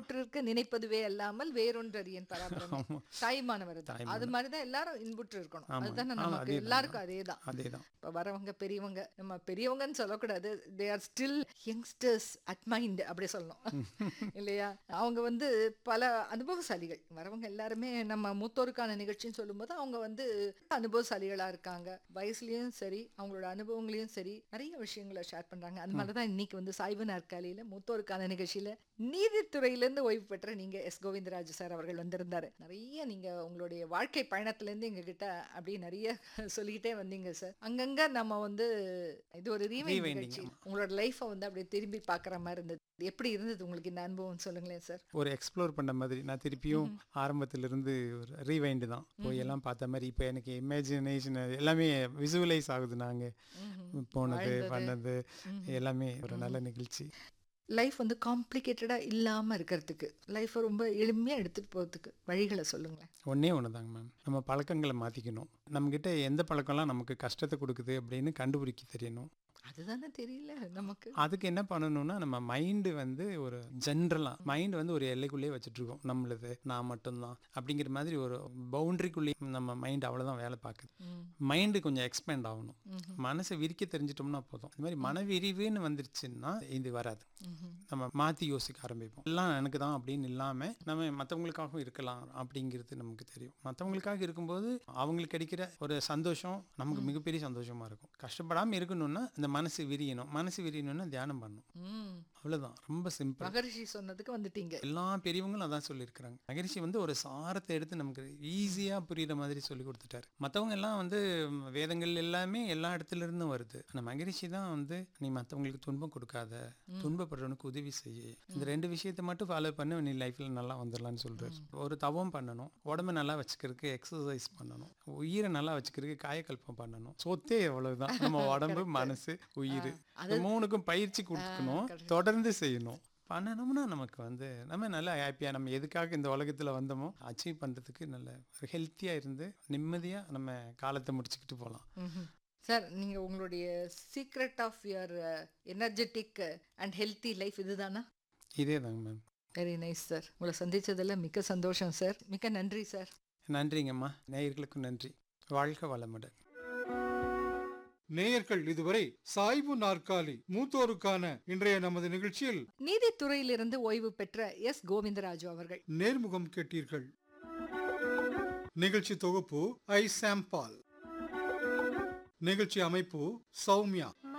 இன்புற்றிருக்க நினைப்பதுவே அல்லாமல் வேறொன்றறியன் பராபரம் ஆமா தாய்மானவர் தான் தாய்மானவர். அது மாதிரிதான் எல்லாரும் இன்புற்று இருக்கணும் ஆமா. அதுதானே ஆமா, நமக்கு அதேதான். எல்லாருக்கும் அதேதான் அதேதான் இப்ப வரவங்க பெரியவங்க நம்ம பெரியவங்கன்னு சொல்லக்கூடாது they are still youngsters at mind அப்படி சொல்லணும் இல்லையா அவங்க வந்து பல அனுபவசாலிகள் வரவங்க எல்லாருமே நம்ம மூத்தோருக்கான நிகழ்ச்சின்னு சொல்லும்போது அவங்க வந்து அனுபவசாலிகளா இருக்காங்க வயசுலயும் சரி அவங்களோட அனுபவங்களையும் சரி நிறைய விஷயங்களை ஷேர் பண்றாங்க அது மாதிரிதான் இன்னைக்கு வந்து சாய்வு நாற்காலியில மூத்தோருக்கான நிகழ்ச்சியில நீதித்துறையில இருந்து ஓய்வு பெற்ற நீங்க எஸ் கோவிந்தராஜ் சார் அவர்கள் வந்திருந்தாரு நிறைய நீங்க உங்களுடைய வாழ்க்கை பயணத்துல இருந்து எங்க கிட்ட அப்படியே நிறைய சொல்லிக்கிட்டே வந்தீங்க சார் அங்கங்க நம்ம வந்து இது ஒரு ரீவைண்ட் Rewinding, நிகழ்ச்சி ஆமா. உங்களோட லைஃப்பை வந்து அப்படியே திரும்பி பார்க்குற மாதிரி இருந்தது எப்படி இருந்தது உங்களுக்கு இந்த அனுபவம் சொல்லுங்களேன் சார் ஒரு எக்ஸ்ப்ளோர் பண்ண மாதிரி நான் திருப்பியும் ஆரம்பத்துல இருந்து ஒரு ரீவைண்டு தான் போய் எல்லாம் பார்த்த மாதிரி இப்போ எனக்கு இமேஜினேஷன் எல்லாமே விசுவலைஸ் ஆகுது நாங்க போனது வாழ்ந்தது. பண்ணது எல்லாமே ஒரு நல்ல நிகழ்ச்சி லைஃப் வந்து காம்ப்ளிகேட்டடா இல்லாம இருக்கிறதுக்கு லைஃப்பை ரொம்ப எளிமையா எடுத்துட்டு போறதுக்கு வழிகளை சொல்லுங்களேன் ஒன்றே ஒன்று தாங்க மேம் நம்ம பழக்கங்களை மாற்றிக்கணும் நம்மக்கிட்ட எந்த பழக்கம்லாம் நமக்கு கஷ்டத்தை கொடுக்குது அப்படின்னு கண்டுபிடிக்க தெரியணும் அதுதானே தெரியல நமக்கு அதுக்கு என்ன பண்ணணும்னா நம்ம மைண்டு வந்து ஒரு ஜென்ரலாக மைண்ட் வந்து ஒரு எல்லைக்குள்ளேயே வச்சுட்டு இருக்கோம் நம்மளது நான் மட்டும்தான் அப்படிங்கிற மாதிரி ஒரு பவுண்டரிக்குள்ளேயே நம்ம மைண்ட் அவ்வளோதான் வேலை பார்க்குது ம். மைண்டு கொஞ்சம் எக்ஸ்பேண்ட் ஆகணும் ம்ஹும். மனசை விரிக்க தெரிஞ்சிட்டோம்னா போதும் இந்த மாதிரி மனவிரிவுன்னு வந்துருச்சுன்னா இது வராது ம்ஹும். நம்ம மாற்றி யோசிக்க ஆரம்பிப்போம் எல்லாம் எனக்கு தான் அப்படின்னு இல்லாமல் நம்ம மற்றவங்களுக்காகவும் இருக்கலாம் அப்படிங்கிறது நமக்கு தெரியும் மற்றவங்களுக்காக இருக்கும்போது அவங்களுக்கு கிடைக்கிற ஒரு சந்தோஷம் நமக்கு மிகப்பெரிய சந்தோஷமா இருக்கும் கஷ்டப்படாமல் இருக்கணும்னா இந்த மனசு விரியணும் மனசு விரியணும்னா தியானம் பண்ணணும் ம். அவ்வளோதான் ரொம்ப சிம்பிள் மகரிஷி சொன்னதுக்கு வந்துட்டீங்க எல்லா பெரியவங்களும் அதான் சொல்லியிருக்கிறாங்க மகரிஷி வந்து ஒரு சாரத்தை எடுத்து நமக்கு ஈஸியாக புரியுற மாதிரி சொல்லி கொடுத்துட்டாரு மற்றவங்க எல்லாம் வந்து ம், வேதங்கள் எல்லாமே எல்லா இடத்துல இருந்தும் வருது ஆனால் மகரிஷி தான் வந்து நீ மற்றவங்களுக்கு துன்பம் கொடுக்காத துன்பப்படுறவனுக்கு உதவி செய்ய இந்த ரெண்டு விஷயத்தை மட்டும் ஃபாலோ பண்ணி நீ லைஃப்பில் நல்லா வந்துடலாம்னு சொல்றாரு ஒரு தவம் பண்ணணும் உடம்ப நல்லா வச்சுக்கிறதுக்கு எக்ஸசைஸ் பண்ணணும் உயிரை நல்லா வச்சுக்கிறதுக்கு காயக்கல்பம் பண்ணணும் சொத்தே எவ்வளவுதான் நம்ம உடம்பு மனசு உயிர் இந்த மூணுக்கும் பயிற்சி கொடுக்கணும் தொடர்ந்து செய்யணும் பண்ணணும்னா நமக்கு வந்து நம்ம நல்லா ஹாப்பியாக நம்ம எதுக்காக இந்த உலகத்தில் வந்தோமோ அச்சீவ் பண்ணுறதுக்கு நல்ல ஒரு ஹெல்த்தியாக இருந்து நிம்மதியாக நம்ம காலத்தை முடிச்சுக்கிட்டு போகலாம் ம்ஹும். சார் நீங்க உங்களுடைய secret of your energetic and healthy life இதுதானா இதே தாங்க மேம் வெரி நைஸ் சார் உங்களை சந்திச்சதுல மிக்க சந்தோஷம் சார் மிக்க நன்றி சார் நன்றிங்கம்மா நேயர்களுக்கும் நன்றி வாழ்க வளமுடன் நேயர்கள் இதுவரை சாய்வு நாற்காலி மூத்தோருக்கான இன்றைய நமது நிகழ்ச்சியில் நீதித்துறையிலிருந்து ஓய்வு பெற்ற எஸ் கோவிந்தராஜு அவர்கள் நேர்முகம் கேட்டீர்கள் நிகழ்ச்சி தொகுப்பு ஐ சாம்பால் நிகழ்ச்சி அமைப்பு சௌமியா